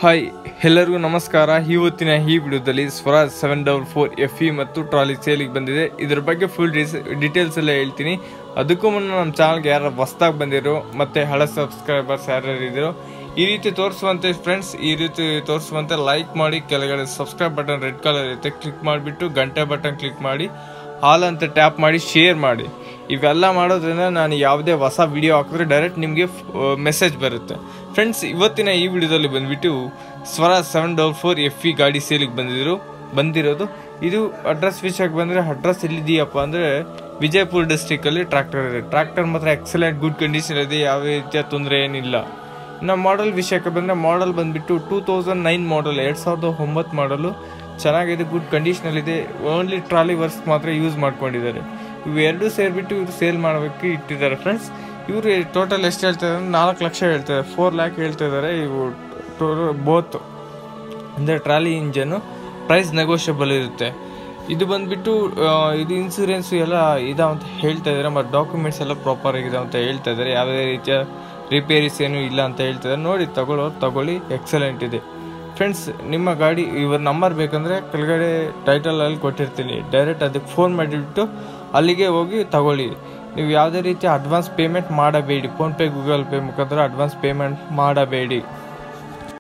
hi ಎಲ್ಲರಿಗೂ ನಮಸ್ಕಾರ ಇವತ್ತಿನ ಈ ವಿಡಿಯೋದಲ್ಲಿ Swaraj seven double four F E ಮತ್ತು ಟ್ರಾಲಿ ಸೇಲಿಗೆ ಬಂದಿದೆ ಇದ್ರ ಬಗ್ಗೆ ಫುಲ್ ಡೀಟೇಲ್ಸ್ ಎಲ್ಲ ಹೇಳ್ತೀನಿ ಅದಕ್ಕೂ ಮುನ್ನ ನಮ್ಮ ಚಾನಲ್ಗೆ ಯಾರು ಹೊಸ್ದಾಗಿ ಬಂದಿರೋ ಮತ್ತು ಹಳೆ ಸಬ್ಸ್ಕ್ರೈಬರ್ಸ್ ಯಾರ್ಯಾರು ಇದ್ದೀರೋ ಈ ರೀತಿ ತೋರಿಸುವಂತೆ ಫ್ರೆಂಡ್ಸ್ ಈ ರೀತಿ ತೋರಿಸುವಂತೆ ಲೈಕ್ ಮಾಡಿ ಕೆಳಗಡೆ ಸಬ್ಸ್ಕ್ರೈಬ್ ಬಟನ್ ರೆಡ್ ಕಲರ್ ಇರುತ್ತೆ ಕ್ಲಿಕ್ ಮಾಡಿಬಿಟ್ಟು ಗಂಟೆ ಬಟನ್ ಕ್ಲಿಕ್ ಮಾಡಿ ಹಾಲ್ ಅಂತ ಟ್ಯಾಪ್ ಮಾಡಿ ಶೇರ್ ಮಾಡಿ ಇವೆಲ್ಲ ಮಾಡೋದ್ರಿಂದ ನಾನು ಯಾವುದೇ ಹೊಸ ವಿಡಿಯೋ ಹಾಕಿದ್ರೆ ಡೈರೆಕ್ಟ್ ನಿಮಗೆ ಮೆಸೇಜ್ ಬರುತ್ತೆ ಫ್ರೆಂಡ್ಸ್ ಇವತ್ತಿನ ಈ ವಿಡಿಯೋದಲ್ಲಿ ಬಂದ್ಬಿಟ್ಟು Swaraj seven double four F E ಗಾಡಿ ಸೇಲಿಗೆ ಬಂದಿದ್ರು ಬಂದಿರೋದು ಇದು ಅಡ್ರೆಸ್ ವಿಷಯಕ್ಕೆ ಬಂದರೆ ಅಡ್ರೆಸ್ ಎಲ್ಲಿದೆಯಪ್ಪ ಅಂದರೆ ವಿಜಯಪುರ ಡಿಸ್ಟಿಕಲ್ಲಿ ಟ್ರ್ಯಾಕ್ಟರ್ ಇದೆ ಟ್ರ್ಯಾಕ್ಟರ್ ಮಾತ್ರ ಎಕ್ಸಲೆಂಟ್ ಗುಡ್ ಕಂಡೀಷನ್ ಇದೆ ಯಾವ ರೀತಿಯ ತೊಂದರೆ ಏನಿಲ್ಲ ನಮ್ಮ ಮಾಡಲ್ ವಿಷಯಕ್ಕೆ ಬಂದರೆ ಮಾಡಲ್ ಬಂದುಬಿಟ್ಟು ಟೂ ತೌಸಂಡ್ ನೈನ್ ಮಾಡಲ್ ಎರಡು ಸಾವಿರದ ಒಂಬತ್ತು ಮಾಡಲು ಚೆನ್ನಾಗಿದೆ ಗುಡ್ ಕಂಡೀಷನಲ್ಲಿದೆ ಓನ್ಲಿ ಟ್ರಾಲಿ ವರ್ಕ್ಸ್ ಮಾತ್ರ ಯೂಸ್ ಮಾಡ್ಕೊಂಡಿದ್ದಾರೆ ಇವು ಎರಡು ಸೇರಿಬಿಟ್ಟು ಇವರು ಸೇಲ್ ಮಾಡೋಕ್ಕೆ ಇಟ್ಟಿದ್ದಾರೆ ಫ್ರೆಂಡ್ಸ್ ಇವರು ಟೋಟಲ್ ಎಷ್ಟು ಹೇಳ್ತಾ ಇದ್ದಾರೆ ನಾಲ್ಕು ಲಕ್ಷ ಹೇಳ್ತಾರೆ ಫೋರ್ ಲ್ಯಾಕ್ ಹೇಳ್ತಾ ಇದ್ದಾರೆ ಇವು ಬೋತ್ ಅಂದರೆ ಟ್ರಾಲಿ ಇಂಜನ್ನು ಪ್ರೈಸ್ ನೆಗೋಷಿಯಬಲ್ ಇರುತ್ತೆ ಇದು ಬಂದ್ಬಿಟ್ಟು ಆ, ಇದು ಇನ್ಸೂರೆನ್ಸು ಎಲ್ಲ ಇದಾವ ಅಂತ ಹೇಳ್ತಾ ಇದ್ದಾರೆ ಮತ್ತು ಡಾಕ್ಯುಮೆಂಟ್ಸ್ ಎಲ್ಲ ಪ್ರಾಪರ್ ಆಗಿದೆ ಅಂತ ಹೇಳ್ತಾ ಇದ್ದಾರೆ ಯಾವುದೇ ರೀತಿಯ ರಿಪೇರೀಸ್ ಏನು ಇಲ್ಲ ಅಂತ ಹೇಳ್ತಾ ಇದ್ದಾರೆ ನೋಡಿ ತಗೊಳ್ಳೋರು ತಗೊಳ್ಳಿ ಎಕ್ಸಲೆಂಟ್ ಇದೆ ಫ್ರೆಂಡ್ಸ್ ನಿಮ್ಮ ಗಾಡಿ ಇವ್ರ ನಂಬರ್ ಬೇಕಂದರೆ ಕೆಳಗಡೆ ಟೈಟಲಲ್ಲಿ ಕೊಟ್ಟಿರ್ತೀನಿ ಡೈರೆಕ್ಟ್ ಅದಕ್ಕೆ ಫೋನ್ ಮಾಡಿಬಿಟ್ಟು ಅಲ್ಲಿಗೆ ಹೋಗಿ ತಗೊಳ್ಳಿ ನೀವು ಯಾವುದೇ ರೀತಿ ಅಡ್ವಾನ್ಸ್ ಪೇಮೆಂಟ್ ಮಾಡಬೇಡಿ ಫೋನ್ಪೇ ಗೂಗಲ್ ಪೇ ಮುಖಾಂತರ ಅಡ್ವಾನ್ಸ್ ಪೇಮೆಂಟ್ ಮಾಡಬೇಡಿ